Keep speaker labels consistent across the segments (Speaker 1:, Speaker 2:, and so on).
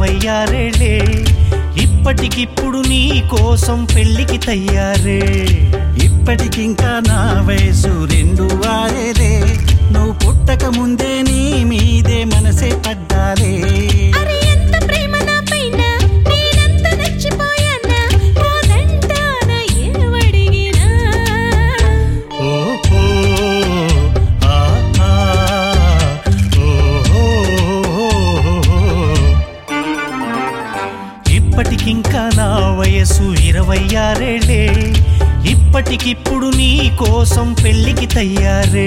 Speaker 1: ఇరవై ఆరేళ్ళే ఇప్పటికిప్పుడు నీ కోసం పెళ్లికి తయ్యారే
Speaker 2: ఇప్పటికింకా నా వయసు రెండు వారేలే నువ్వు పుట్టక ముందే నీ మీదే మనసే పడ్డాలే
Speaker 3: అరే ఎంత ప్రేమ నా పైన నేనంత నచ్చిపోయానా కాదంటానా ఏవడిగినా
Speaker 1: ఓహో ఆహా ఓహో ఇప్పటికింకా నా వయసు ఇరవై ఆరేళ్ళే ఇప్పటికిప్పుడు నీ కోసం పెళ్లికి తయ్యారే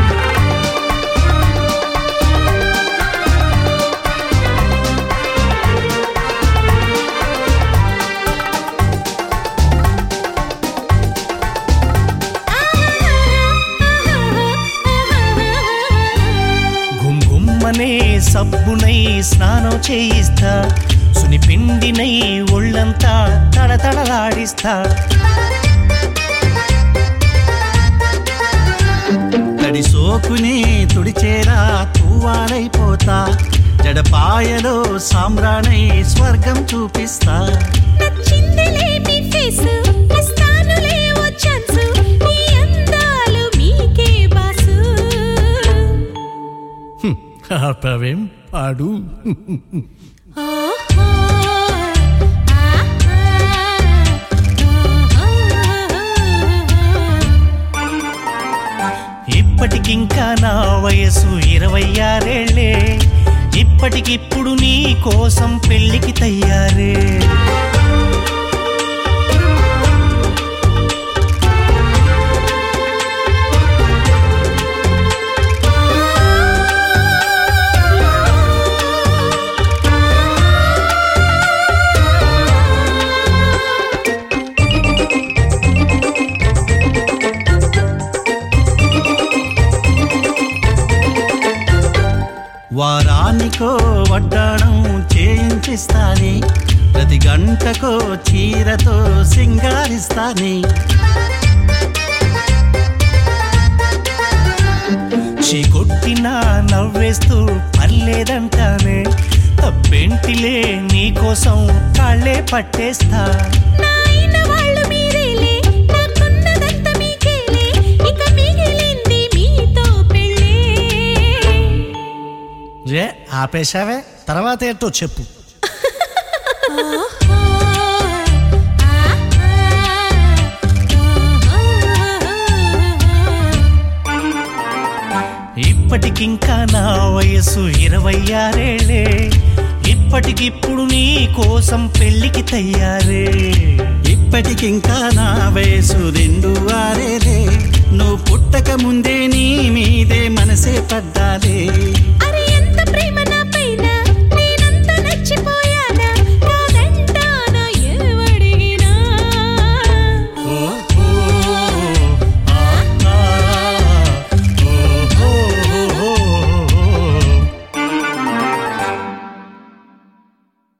Speaker 1: గుమ్గుమ్మనే సబ్బునై స్నానం చేయిస్తా సునిపిండినై ఒళ్ళంతా తడతడలాడిస్తా
Speaker 2: తడి సోకుని తుడిచేరా తూవాలైపోతా జడపాయలో సామ్రాణై స్వర్గం చూపిస్తా
Speaker 3: నచ్చిందిలే మీ ఫేసు ఇస్తానులే ఓ ఛాన్సు మీ అందాలు మీకే బాసు
Speaker 1: ఆపవేం పాడు
Speaker 3: ఓహో
Speaker 1: ఇప్పటికింకా నా వయసు ఇరవై ఆరేళ్లే ఇప్పటికిప్పుడు నీ కోసం పెళ్లికి తయ్యారే
Speaker 2: వారానికో వడ్డాణం చేయించిస్తాని ప్రతి గంటకో చీరతో సింగారిస్తాని
Speaker 1: చీకొట్టినా నవ్వేస్తూ పర్లేదంటానే తప్పేంటిలే నీకోసం కాళ్ళే పట్టేస్తా
Speaker 3: నాయన వాళ్ళు మీరేలే నాకున్నదంతా మీకేలే ఇక మిగిలింది మీతో పెళ్ళే
Speaker 1: రే ఆపేశావే తర్వాత ఏంటో చెప్పు
Speaker 3: ఓహో
Speaker 1: ఇప్పటికింకా నా వయసు ఇరవై ఆరేళ్లే ఇప్పటికిప్పుడు నీ కోసం పెళ్లికి తయ్యారే
Speaker 2: ఇప్పటికింకా నా వయసు రెండు వారేలే నువ్వు పుట్టక ముందే నీ మీదే మనసే పడ్డాలే